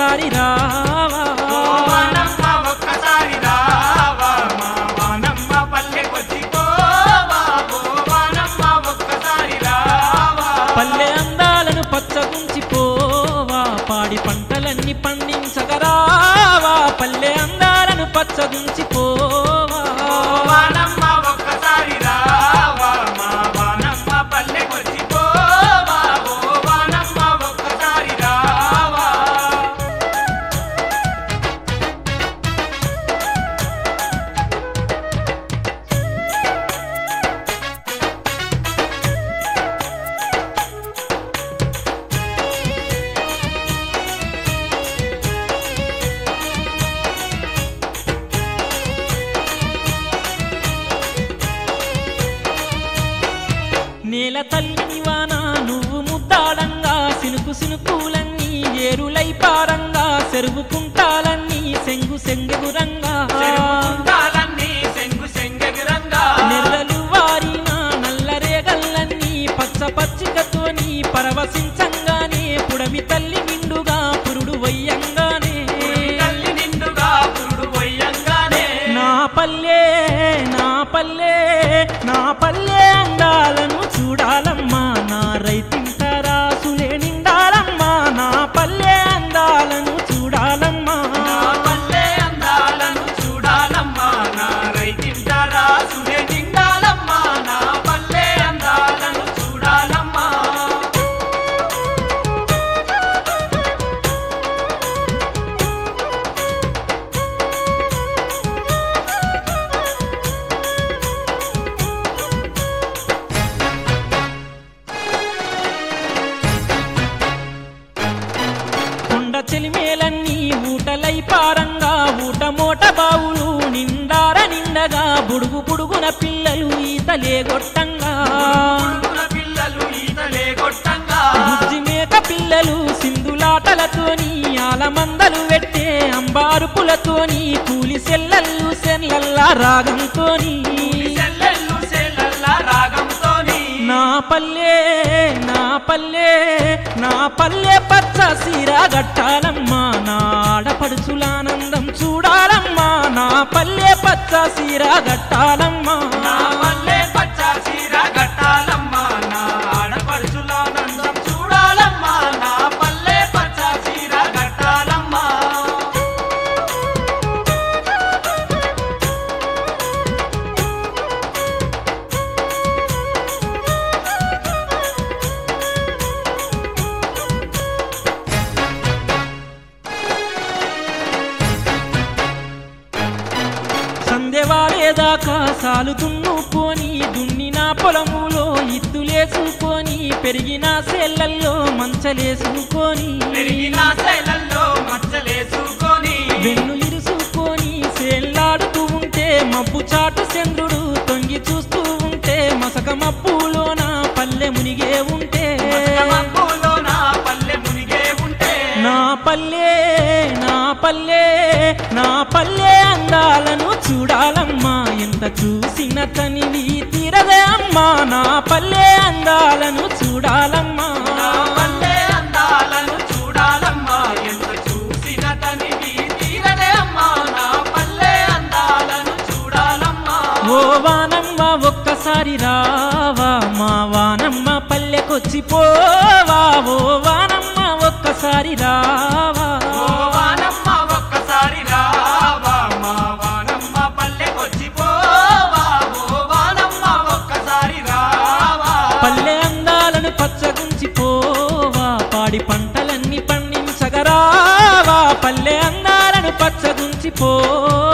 ఒక్కసారి రావా ఓ వానమ్మ ఒక్కసారి రావా మా వానమ్మ పల్లెకొచ్చి పోవా ఓ వానమ్మ ఒక్కసారి రావా పల్లె అందాలను పచ్చగుంచి పోవా పాడి పంటలన్నీ పండించగరావా పల్లె అందాలను పచ్చగుంచి పోవా ఓ వానమ్మ ఒక్కసారి రావా మా వానమ్మ పల్లెకొచ్చి పోవా ఓ వానమ్మ ఒక్కసారి రావా నేల తల్లిని వాన నువ్వు ముద్దాడంగా సినుకు సినుకులన్నీ ఏరులై పారంగా చెరువు కుంటాలన్నీ సెంగు సెంగెగురంగా చెరుకుంటాలన్నీ సెంగు సెంగెగురంగా నెర్రలు వారిన నల్లరేగల్లన్నీ పచ్చ పచ్చికతోని పరవశించంగానే పుడమి తల్లి నిండుగా పురుడు వయ్యంగానే తల్లి నిండుగా పురుడు వయ్యంగానే నా పల్లె నా పల్లె నా పల్లె అందాలను చూడాలమ్మా నా రైతింట రాసులే నిండాలమ్మా నా పల్లె అందాలను చూడాలమ్మా నా పల్లె అందాలను చూడాలమ్మా నా రైతింట రాసులే నిండాలమ్మా నా పల్లె అందాలను చూడాలమ్మా కొండ చెలిమేలన్నీ ఊటలై పారంగా ఊట మోట బావులు నిండార నిండగా బుడుగు బుడుగున పిల్లలు ఈతలే గొట్టంగా పురుగుల పిల్లలు ఈతలే కొట్టంగా బుజ్జి మేక పిల్లలు సింధులాటలతోని ఆలమందలు పెట్టే అంబారుపులతోని కూలి సెల్లల్లు సెల్లల్లా రాగంతోని చెల్లెళ్ళు చెల్లెల్ల రాగంతోని నా పల్లె నా పల్లె నా పల్లె పచ్చ సీర గట్టాలమ్మా నా ఆడపడుచులానందం చూడాలమ్మా నా పల్లె పచ్చ సీర గట్టాలమ్మా నా పల్లె పచ్చ చీర కట్టాలమ్మా నా ఆడపడుచులానందం చూడాలమ్మా నా పల్లె పచ్చ చీర కట్టాలమ్మా సందెవారేదాకా సాలు దున్నుకొని దున్నిన పొలములో ఇత్తులేసుకొని పెరిగిన సేళ్లల్లో మంచలేసుకొని పెరిగిన శైలల్లో మచ్చలేసుకొని వెన్ను ఇరుసుకొని సేల్లాడుతూ ఉంటే మబ్బు చాటు చంద్రుడు తొంగి చూస్తూ ఉంటే మసక మబ్బులోన పల్లె మునిగే ఉంటే మబ్బులో నా పల్లె మునిగే ఉంటే నా పల్లె నా పల్లె నా పల్లె అందాలను చూడాలమ్మా ఎంత చూసిన తనివి తీరదే అమ్మా నా పల్లె అందాలను చూడాలమ్మా నా పల్లె అందాలను చూడాలమ్మా ఎంత చూసిన తనివి తీరదే అమ్మా నా పల్లె అందాలను చూడాలమ్మా ఓ వానమ్మ ఒక్కసారి రావా మా వానమ్మ పల్లెకొచ్చి పోవా ఓ వానమ్మ ఒక్కసారి రావా ఓ వానమ్మ ఒక్కసారి రావా మా వానమ్మ పల్లెకొచ్చి పోవా ఓ వానమ్మ ఒక్కసారి రావా పల్లె అందాలను పచ్చగుంచి పోవా పాడి పంటలన్నీ పండించగరావా పల్లె అందాలను పచ్చగుంచి పోవా